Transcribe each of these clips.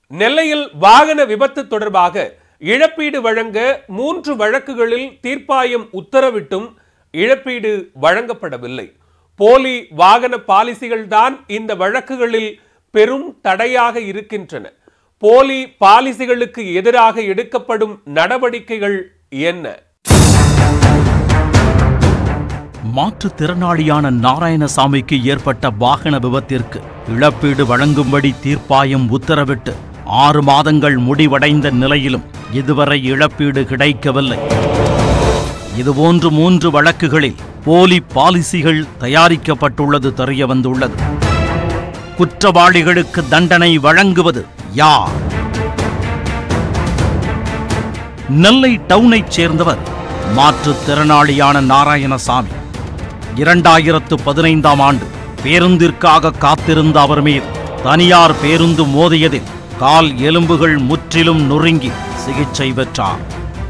நெல்லையில் வாகன விபத்து தொடர்பாக இழப்பீடு வழங்க மூன்று வழக்குகளில் தீர்ப்பாயம் உத்தரவிட்டும் இழப்பீடு வழங்கப்படவில்லை போலி வாகன பாலிசிகள் தான் இந்த வழக்குகளில் பெரும் தடையாக இருக்கின்றன போலி பாலிசிகளுக்கு எதிராக எடுக்கப்படும் நடவடிக்கைகள் என்ன மாற்றுத்திறனாளியான நாராயணசாமிக்கு ஏற்பட்ட வாகன விபத்திற்கு இழப்பீடு வழங்கும்படி தீர்ப்பாயம் உத்தரவிட்டு ஆறு மாதங்கள் முடிவடைந்த நிலையிலும் இதுவரை இழப்பீடு கிடைக்கவில்லை இதுபோன்று மூன்று வழக்குகளில் போலி பாலிசிகள் தயாரிக்கப்பட்டுள்ளது தெரிய வந்துள்ளது குற்றவாளிகளுக்கு தண்டனை வழங்குவது யார் நெல்லை டவுனைச் சேர்ந்தவர் மாற்றுத்திறனாளியான நாராயணசாமி இரண்டாயிரத்து பதினைந்தாம் ஆண்டு பேருந்திற்காக காத்திருந்த அவர் மீது தனியார் பேருந்து மோதியதில் கால் எலும்புகள் முற்றிலும் நொறுங்கி சிகிச்சை பெற்றார்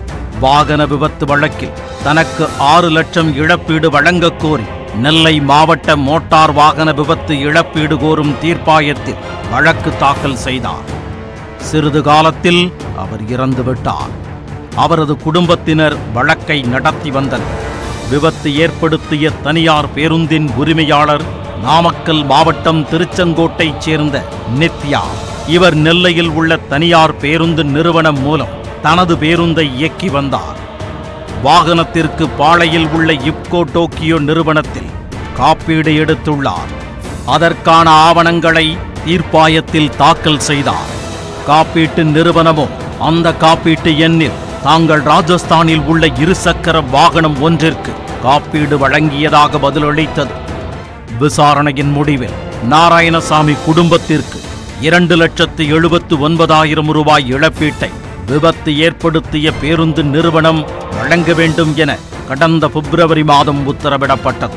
வாகன விபத்து வழக்கில் தனக்கு ஆறு லட்சம் இழப்பீடு வழங்கக் கோரி நெல்லை மாவட்ட மோட்டார் வாகன விபத்து இழப்பீடு கோரும் தீர்ப்பாயத்தில் வழக்கு தாக்கல் செய்தார் சிறிது காலத்தில் அவர் இறந்துவிட்டார் அவரது குடும்பத்தினர் வழக்கை நடத்தி வந்தனர் விபத்து ஏற்படுத்திய தனியார் பேருந்தின் உரிமையாளர் நாமக்கல் மாவட்டம் திருச்செங்கோட்டைச் சேர்ந்த நித்யா இவர் நெல்லையில் உள்ள தனியார் பேருந்து நிறுவனம் மூலம் தனது பேருந்தை இயக்கி வந்தார் வாகனத்திற்கு பாளையில் உள்ள இப்கோ டோக்கியோ நிறுவனத்தில் காப்பீடு எடுத்துள்ளார் அதற்கான ஆவணங்களை தீர்ப்பாயத்தில் தாக்கல் செய்தார் காப்பீட்டு நிறுவனமோ அந்த காப்பீட்டு எண்ணில் தாங்கள் ராஜஸ்தானில் உள்ள இருசக்கர வாகனம் ஒன்றிற்கு காப்பீடு வழங்கியதாக பதிலளித்தது விசாரணையின் முடிவில் நாராயணசாமி குடும்பத்திற்கு இரண்டு லட்சத்து எழுபத்து ஒன்பதாயிரம் ரூபாய் இழப்பீட்டை விபத்து ஏற்படுத்திய பேருந்து நிறுவனம் வழங்க வேண்டும் என கடந்த பிப்ரவரி மாதம் உத்தரவிடப்பட்டது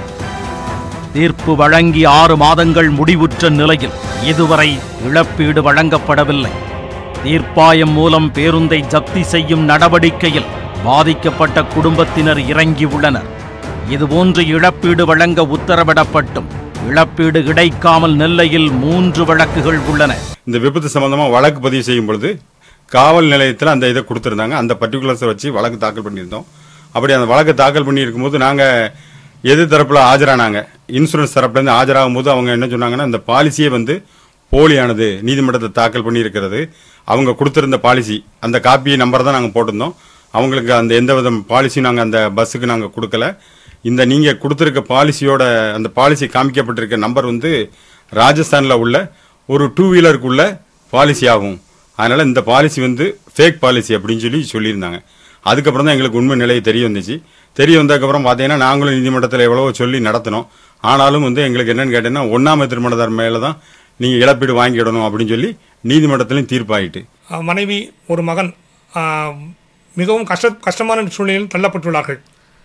தீர்ப்பு வழங்கி ஆறு மாதங்கள் முடிவுற்ற நிலையில் இதுவரை இழப்பீடு வழங்கப்படவில்லை தீர்ப்பாயம் மூலம் பேருந்தை ஜப்தி செய்யும் நடவடிக்கையில் பாதிக்கப்பட்ட குடும்பத்தினர் இறங்கியுள்ளனர் இதுபோன்று இழப்பீடு வழங்க உத்தரவிடப்பட்டும் இழப்பீடு கிடைக்காமல் நெல்லையில் மூன்று வழக்குகள் உள்ளன இந்த விபத்து சம்பந்தமா வழக்கு பதிவு செய்யும் பொழுது காவல் நிலையத்தில் அந்த இதை கொடுத்துருந்தாங்க அந்த பர்டிகுலர்ஸை வச்சு வழக்கு தாக்கல் பண்ணியிருந்தோம் அப்படி அந்த வழக்கு தாக்கல் பண்ணியிருக்கும் போது நாங்கள் எதிர் தரப்பில் ஆஜரானாங்க இன்சூரன்ஸ் தரப்புலேருந்து ஆஜராகும் போது அவங்க என்ன சொன்னாங்கன்னா இந்த பாலிசியே வந்து போலியானது நீதிமன்றத்தை தாக்கல் பண்ணியிருக்கிறது அவங்க கொடுத்திருந்த பாலிசி அந்த காப்பி நம்பர் தான் நாங்கள் போட்டிருந்தோம் அவங்களுக்கு அந்த எந்த வித பாலிசியும் நாங்கள் அந்த பஸ்ஸுக்கு நாங்கள் கொடுக்கல இந்த நீங்கள் கொடுத்துருக்க பாலிசியோட அந்த பாலிசி காமிக்கப்பட்டிருக்க நம்பர் வந்து ராஜஸ்தானில் உள்ள ஒரு டூ வீலருக்குள்ள பாலிசி ஆகும் அதனால் இந்த பாலிசி வந்து ஃபேக் பாலிசி அப்படின்னு சொல்லி சொல்லியிருந்தாங்க அதுக்கப்புறம் தான் எங்களுக்கு உண்மை நிலை தெரிய வந்துச்சு தெரிய வந்ததுக்கப்புறம் பார்த்தீங்கன்னா நாங்களும் நீதிமன்றத்தில் எவ்வளவோ சொல்லி நடத்தினோம் ஆனாலும் வந்து எங்களுக்கு என்னன்னு கேட்டீங்கன்னா ஒன்றாம் திருமணதார் மேலே தான் நீங்கள் இழப்பீடு வாங்கிடணும் அப்படின்னு சொல்லி நீதிமன்றத்திலையும் தீர்ப்பாயிட்டு அஹ் மனைவி ஒரு மகன் அஹ், மிகவும் கஷ்ட கஷ்டமான சூழ்நிலையில் தள்ளப்பட்டுள்ளார்கள்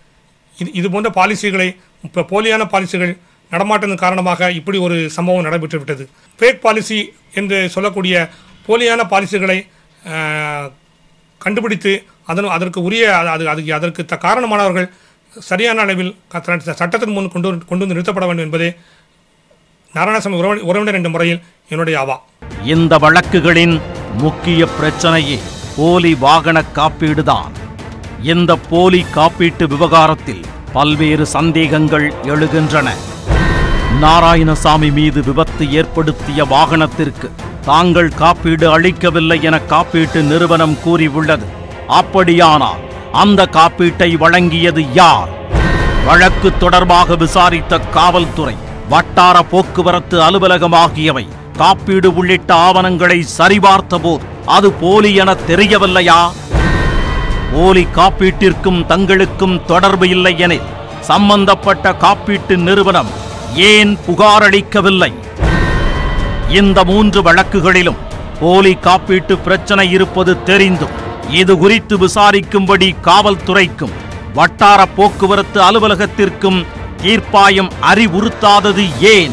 இது இது போன்ற பாலிசிகளை இப்போ போலியான பாலிசிகள் நடமாட்டத்தின் காரணமாக இப்படி ஒரு சம்பவம் நடைபெற்று விட்டது ஃபேக் பாலிசி என்று சொல்லக்கூடிய போலியான பாலிசிகளை அஹ், கண்டுபிடித்து அதன் அதற்கு உரிய அது- அது அதுக்கு அதற்கு த காரணமானவர்கள் சரியான அளவில் க- த- சட்டத்தின் முன் கொண்டு வந்து- கொண்டு வந்து நிறுத்தப்பட வேண்டும் என்பதே நாராயணசாமி உறவினர் உறவினர் என்ற முறையில் என்னுடைய அவா இந்த வழக்குகளின் முக்கிய பிரச்சனையே போலி வாகன காப்பீடுதான் இந்த போலி காப்பீட்டு விவகாரத்தில் பல்வேறு சந்தேகங்கள் எழுகின்றன நாராயணசாமி மீது விபத்து ஏற்படுத்திய வாகனத்திற்கு தாங்கள் காப்பீடு அளிக்கவில்லை என காப்பீட்டு நிறுவனம் கூறியுள்ளது அப்படியானால் அந்த காப்பீட்டை வழங்கியது யார் வழக்கு தொடர்பாக விசாரித்த காவல்துறை வட்டார போக்குவரத்து அலுவலகம் ஆகியவை காப்பீடு உள்ளிட்ட ஆவணங்களை சரிபார்த்த போது அது போலி என தெரியவில்லையா போலி காப்பீட்டிற்கும் தங்களுக்கும் தொடர்பு இல்லை எனில் சம்பந்தப்பட்ட காப்பீட்டு நிறுவனம் ஏன் புகாரளிக்கவில்லை இந்த மூன்று வழக்குகளிலும் போலி காப்பீட்டு பிரச்சனை இருப்பது தெரிந்தும் இது குறித்து விசாரிக்கும்படி காவல்துறைக்கும் வட்டார போக்குவரத்து அலுவலகத்திற்கும் தீர்ப்பாயம் அறிவுறுத்தாதது ஏன்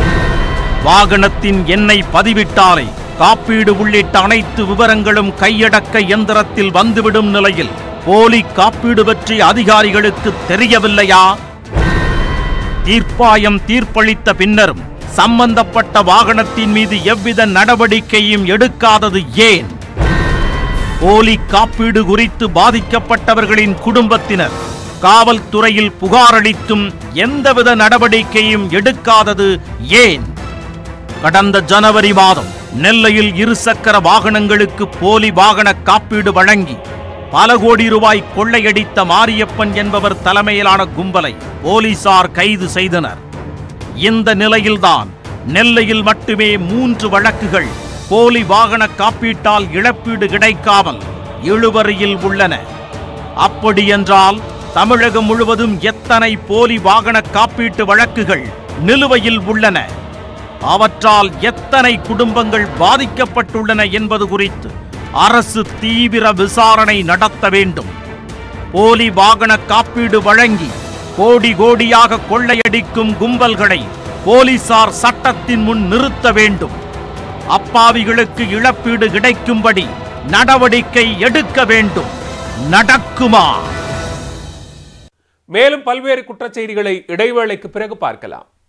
வாகனத்தின் எண்ணை பதிவிட்டாலே காப்பீடு உள்ளிட்ட அனைத்து விவரங்களும் கையடக்க எந்திரத்தில் வந்துவிடும் நிலையில் போலி காப்பீடு பற்றி அதிகாரிகளுக்கு தெரியவில்லையா தீர்ப்பாயம் தீர்ப்பளித்த பின்னரும் சம்பந்தப்பட்ட வாகனத்தின் மீது எவ்வித நடவடிக்கையும் எடுக்காதது ஏன் போலி காப்பீடு குறித்து பாதிக்கப்பட்டவர்களின் குடும்பத்தினர் காவல்துறையில் புகாரளித்தும் எந்தவித நடவடிக்கையும் எடுக்காதது ஏன் கடந்த ஜனவரி மாதம் நெல்லையில் இருசக்கர வாகனங்களுக்கு போலி வாகன காப்பீடு வழங்கி பல கோடி ரூபாய் கொள்ளையடித்த மாரியப்பன் என்பவர் தலைமையிலான கும்பலை போலீசார் கைது செய்தனர் இந்த நிலையில்தான் நெல்லையில் மட்டுமே மூன்று வழக்குகள் போலி வாகன காப்பீட்டால் இழப்பீடு கிடைக்காமல் இழுவரியில் உள்ளன அப்படியென்றால் தமிழகம் முழுவதும் எத்தனை போலி வாகன காப்பீட்டு வழக்குகள் நிலுவையில் உள்ளன அவற்றால் எத்தனை குடும்பங்கள் பாதிக்கப்பட்டுள்ளன என்பது குறித்து அரசு தீவிர விசாரணை நடத்த வேண்டும் போலி வாகன காப்பீடு வழங்கி கோடி கோடியாக கொள்ளையடிக்கும் கும்பல்களை போலீசார் சட்டத்தின் முன் நிறுத்த வேண்டும் அப்பாவிகளுக்கு இழப்பீடு கிடைக்கும்படி நடவடிக்கை எடுக்க வேண்டும் நடக்குமா மேலும் பல்வேறு குற்றச்செய்திகளை இடைவேளைக்கு பிறகு பார்க்கலாம்